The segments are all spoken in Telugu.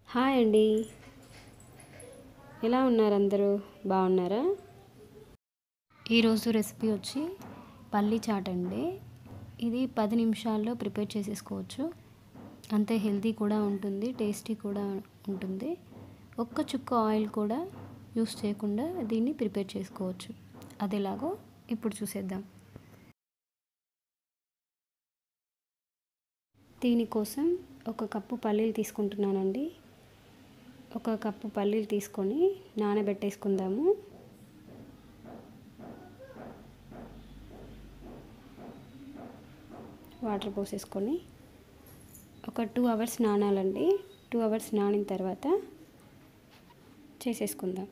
హాయ్ అండి ఎలా ఉన్నారు అందరూ బాగున్నారా ఈరోజు రెసిపీ వచ్చి పల్లి చాట్ అండి ఇది పది నిమిషాల్లో ప్రిపేర్ చేసేసుకోవచ్చు అంతే హెల్తీ కూడా ఉంటుంది టేస్టీ కూడా ఉంటుంది ఒక్క చుక్క ఆయిల్ కూడా యూస్ చేయకుండా దీన్ని ప్రిపేర్ చేసుకోవచ్చు అది ఎలాగో ఇప్పుడు చూసేద్దాం దీనికోసం ఒక కప్పు పల్లీలు తీసుకుంటున్నానండి ఒక కప్పు పల్లీలు తీసుకొని నానబెట్టేసుకుందాము వాటర్ పోసేసుకొని ఒక టూ అవర్స్ నానాలండి టూ అవర్స్ నానిన తర్వాత చేసేసుకుందాం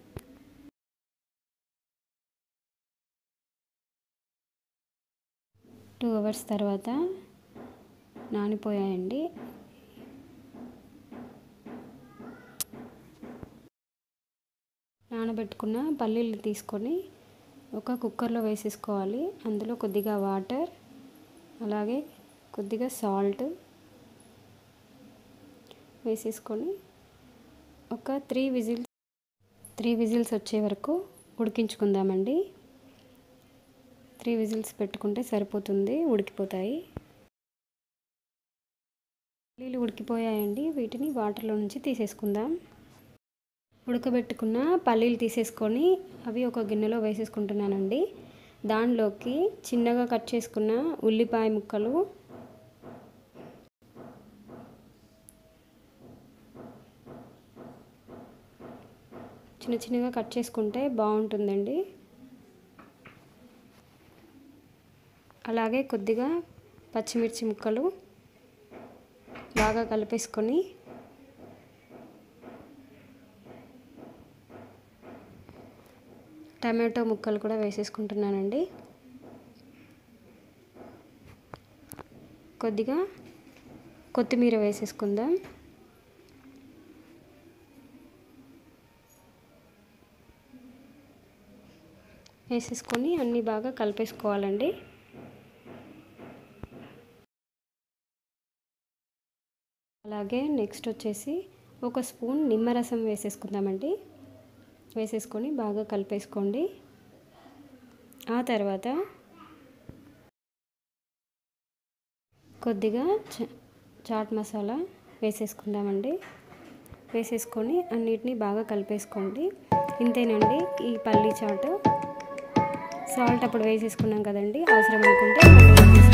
టూ అవర్స్ తర్వాత నానిపోయాయండి నానబెట్టుకున్న పల్లీలు తీసుకొని ఒక కుక్కర్లో వేసేసుకోవాలి అందులో కొద్దిగా వాటర్ అలాగే కొద్దిగా సాల్ట్ వేసేసుకొని ఒక త్రీ విజిల్స్ త్రీ విజిల్స్ వచ్చే వరకు ఉడికించుకుందామండి త్రీ విజిల్స్ పెట్టుకుంటే సరిపోతుంది ఉడికిపోతాయి పల్లీలు ఉడికిపోయాయండి వీటిని వాటర్లో నుంచి తీసేసుకుందాం ఉడకబెట్టుకున్న పల్లీలు తీసేసుకొని అవి ఒక గిన్నెలో వేసేసుకుంటున్నానండి దానిలోకి చిన్నగా కట్ చేసుకున్న ఉల్లిపాయ ముక్కలు చిన్న చిన్నగా కట్ చేసుకుంటే బాగుంటుందండి అలాగే కొద్దిగా పచ్చిమిర్చి ముక్కలు బాగా కలిపేసుకొని టమాటో ముక్కలు కూడా వేసేసుకుంటున్నానండి కొద్దిగా కొత్తిమీర వేసేసుకుందాం వేసేసుకొని అన్నీ బాగా కలిపేసుకోవాలండి అలాగే నెక్స్ట్ వచ్చేసి ఒక స్పూన్ నిమ్మరసం వేసేసుకుందామండి వేసేసుకొని బాగా కలిపేసుకోండి ఆ తర్వాత కొద్దిగా చాట్ మసాలా వేసేసుకుందామండి వేసేసుకొని అన్నిటినీ బాగా కలిపేసుకోండి ఇంతేనండి ఈ పల్లీ చాట్ సాల్ట్ అప్పుడు వేసేసుకున్నాం కదండి అవసరం అనుకుంటే